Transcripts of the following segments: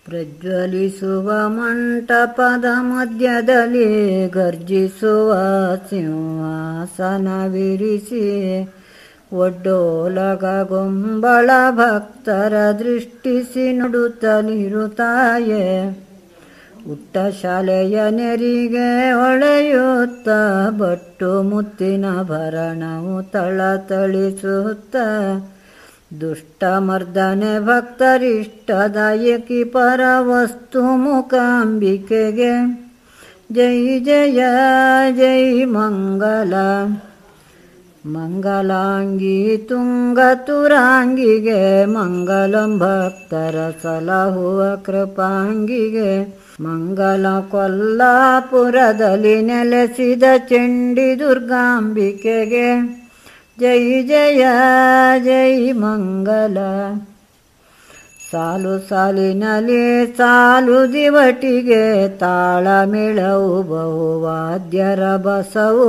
ಪ್ರಜ್ವಲಿಸುವ ಮಂಟಪದ ಮಧ್ಯದಲ್ಲಿ ಗರ್ಜಿಸುವ ಸಿಂಹಾಸನವಿರಿಸಿ ಒಡ್ಡೋಲಗ ಗೊಂಬಳ ಭಕ್ತರ ದೃಷ್ಟಿಸಿ ನುಡುತ್ತಲಿರುತ್ತಾಯೆ ಉಟ್ಟ ಶಾಲೆಯ ನೆರಿಗೆ ಹೊಳೆಯುತ್ತ ಬಟ್ಟು ಮುತ್ತಿನ ಭರಣವು ತಳತಳಿಸುತ್ತ ದುಷ್ಟ ಮರ್ದನೆ ಭಕ್ತರಿಷ್ಟದಾಯಕಿ ಪರ ವಸ್ತು ಮುಖಾಂಬಿಕೆಗೆ ಜೈ ಜಯ ಜೈ ಮಂಗಲ ಮಂಗಲಾಂಗಿ ತುಂಗತುರಾಂಗಿಗೆ ಮಂಗಲಂ ಭಕ್ತರ ಸಲಹುವ ಕೃಪಾಂಗಿಗೆ ಮಂಗಲ ಕೊಲ್ಲಾಪುರದಲ್ಲಿ ನೆಲೆಸಿದ ಚಂಡಿ ದುರ್ಗಾಂಬಿಕೆಗೆ ಜೈ ಜಯ ಜೈ ಮಂಗಲ ಸಾಲು ಸಾಲಿನಲ್ಲಿ ಸಾಲು ದಿವಟಿಗೆ ತಾಳಮೇಳವು ಬಹುವಾದ್ಯರ ಬಸವು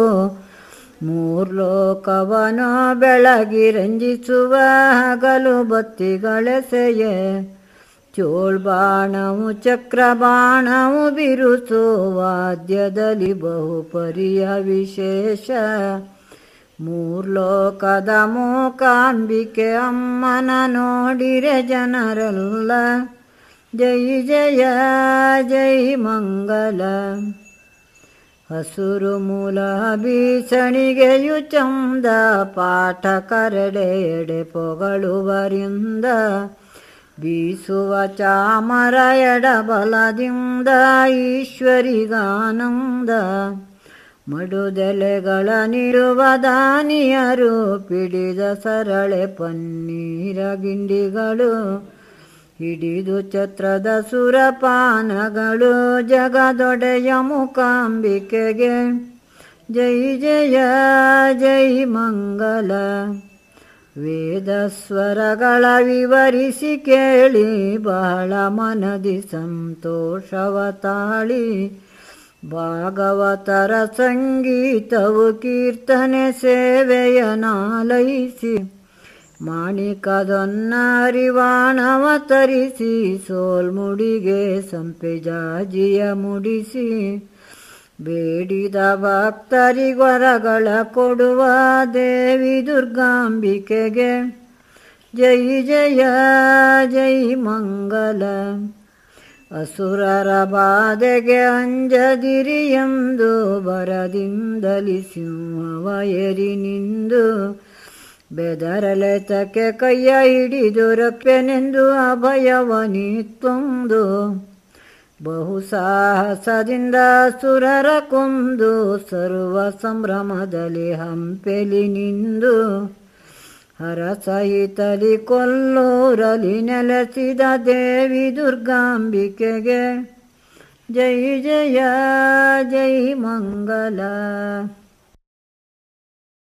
ಮೂರ್ಲೋಕವನು ಬೆಳಗಿ ರಂಜಿಸುವ ಹಗಲು ಬತ್ತಿಗಳೆಸೆಯೇ ಚೋಳ್ಬಾಣವು ಚಕ್ರಬಾಣವು ಬಿರುಸು ವಾದ್ಯದಲ್ಲಿ ಬಹುಪರಿಯ ವಿಶೇಷ ಮೂರ್ಲೋಕದ ಮೂಕಾಂಬಿಕೆ ಅಮ್ಮನ ನೋಡಿರೆ ಜನರೆಲ್ಲ ಜೈ ಜಯ ಜೈ ಮಂಗಲ ಹಸುರು ಮೂಲ ಬೀಸಣಿಗೆಯು ಚಂದ ಪಾಠ ಕರಡೆ ಎಡೆ ಪೊಗಳುವರಿಂದ ಬೀಸುವ ಚಾಮರ ಎಡಬಲದಿಂದ ಈಶ್ವರಿಗಾನಂದ ಮಡುದೆಲೆಗಳ ನಿರುವ ದಾನಿಯರು ಪಿಡಿದ ಸರಳೆ ಪನ್ನೀರ ಗಿಂಡಿಗಳು ಹಿಡಿದು ಛತ್ರದ ಸುರಪಾನಗಳು ಜಗದೊಡೆಯ ಮುಖಾಂಬಿಕೆಗೆ ಜೈ ಜಯ ಜೈ ಮಂಗಲ ವೇದ ಸ್ವರಗಳ ವಿವರಿಸಿ ಕೇಳಿ ಬಹಳ ಮನದಿ ಸಂತೋಷವ ತಾಳಿ ಭಾಗವತರ ಸಂಗೀತವು ಕೀರ್ತನೆ ಸೇವೆಯ ನಾಲೈಸಿ ಮಾಣಿಕದೊನ್ನರಿವಾಣವ ತರಿಸಿ ಸೋಲ್ಮುಡಿಗೆ ಸಂಪೆಜಾಜಿಯ ಮುಡಿಸಿ ಬೇಡಿದ ಭಕ್ತರಿಗೊರಗಳ ಕೊಡುವ ದೇವಿ ದುರ್ಗಾಂಬಿಕೆಗೆ ಜೈ ಜಯ ಜೈ ಮಂಗಲ ಅಸುರರ ಬಾಧೆಗೆ ಅಂಜದಿರಿ ಎಂದು ಬರದಿಂದಲಿ ಸಿಂಹವ ಎರಿ ನಿಂದು ಬೆದರಲೆತಕ್ಕೆ ಕೈಯ ಹಿಡಿದು ರಪ್ಪೆನೆಂದು ಅಭಯವನಿತ್ತೊಂದು ಬಹು ಸಾಹಸದಿಂದ ಸುರರ ಕೊಂದು ಸರ್ವ ಸಂಭ್ರಮದಲ್ಲಿ ಹಂಪೆಲಿ ನಿಂದು ಹರಸಹಿತಲಿ ಕೊಲ್ಲೂರಲಿ ನೆಲೆಸಿದ ದೇವಿ ದುರ್ಗಾಂಬಿಕೆಗೆ ಜೈ ಜಯ ಜೈ ಮಂಗಲ